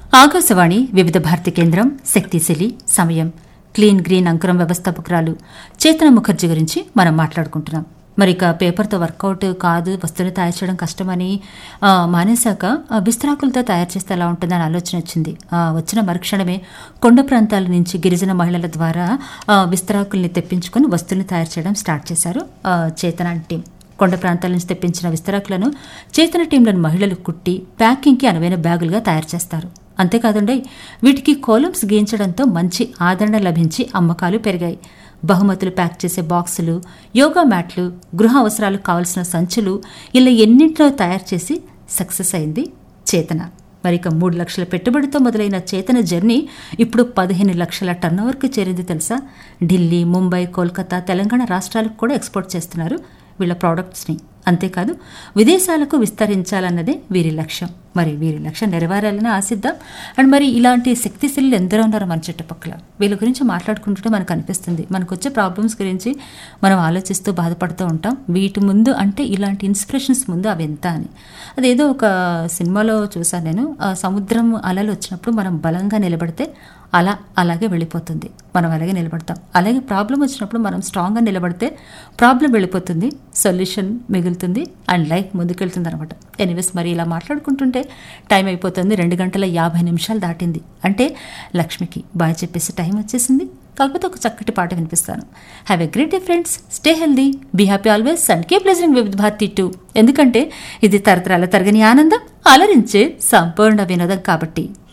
ఆకాశవాణి వివిధ భారతి కేంద్రం శక్తిశిలి సమయం క్లీన్ గ్రీన్ అంకురం వ్యవస్థాపకురాలు చేతన ముఖర్జీ గురించి మనం మాట్లాడుకుంటున్నాం మరి ఇక పేపర్తో వర్కౌట్ కాదు వస్తువులు తయారు చేయడం కష్టమని ఆ, మానేశాక ఆ, విస్తరాకులతో తయారు చేస్తే ఎలా ఉంటుందని ఆలోచన వచ్చింది ఆ, వచ్చిన మరుక్షణమే కొండ ప్రాంతాల నుంచి గిరిజన మహిళల ద్వారా ఆ, విస్తరాకుల్ని తెప్పించుకొని వస్తువుల్ని తయారు చేయడం స్టార్ట్ చేశారు ఆ, చేతన టీం కొండ ప్రాంతాల నుంచి తెప్పించిన విస్తరాకులను చేతన టీంలోని మహిళలు కుట్టి ప్యాకింగ్కి అనువైన బ్యాగులుగా తయారు చేస్తారు అంతేకాదండి వీటికి కోలమ్స్ గీయించడంతో మంచి ఆదరణ లభించి అమ్మకాలు పెరిగాయి బహుమతులు ప్యాక్ చేసే బాక్సులు యోగా మ్యాట్లు గృహ అవసరాలకు కావలసిన సంచులు ఇలా ఎన్నింటిలో తయారు చేసి సక్సెస్ అయింది చేతన మరి ఇక మూడు లక్షల పెట్టుబడితో మొదలైన చేతన జర్నీ ఇప్పుడు పదిహేను లక్షల టర్నోవర్కి చేరింది తెలుసా ఢిల్లీ ముంబై కోల్కతా తెలంగాణ రాష్ట్రాలకు కూడా ఎక్స్పోర్ట్ చేస్తున్నారు వీళ్ళ ప్రోడక్ట్స్ని అంతేకాదు విదేశాలకు విస్తరించాలన్నదే వీరి లక్ష్యం మరి వీరి లక్ష్యం నెరవేరాలని ఆశిద్దాం అండ్ మరి ఇలాంటి శక్తిశీలు ఎందరో ఉన్నారు మన చుట్టుపక్కల వీళ్ళ గురించి మాట్లాడుకుంటుంటే మనకు అనిపిస్తుంది మనకు వచ్చే ప్రాబ్లమ్స్ గురించి మనం ఆలోచిస్తూ బాధపడుతూ ఉంటాం వీటి ముందు అంటే ఇలాంటి ఇన్స్పిరేషన్స్ ముందు అవి ఎంత అని అదేదో ఒక సినిమాలో చూసాను నేను ఆ సముద్రం అలలు వచ్చినప్పుడు మనం బలంగా నిలబడితే అలా అలాగే వెళ్ళిపోతుంది మనం అలాగే నిలబడతాం అలాగే ప్రాబ్లం వచ్చినప్పుడు మనం స్ట్రాంగ్గా నిలబడితే ప్రాబ్లం వెళ్ళిపోతుంది సొల్యూషన్ మిగులుతుంది అండ్ లైఫ్ ముందుకెళ్తుంది అనమాట ఎనీవేస్ మరి ఇలా మాట్లాడుకుంటుంటే టైం అయిపోతుంది రెండు గంటల యాభై నిమిషాలు దాటింది అంటే లక్ష్మికి బాయ్ చెప్పేసి టైం వచ్చేసింది కాకపోతే ఒక చక్కటి పాట వినిపిస్తాను have a great day friends stay healthy be happy always and keep listening with Bharati too ఎందుకంటే ఇది తరతరాల తరగని ఆనందం అలరించే సంపూర్ణ వినోదం కాబట్టి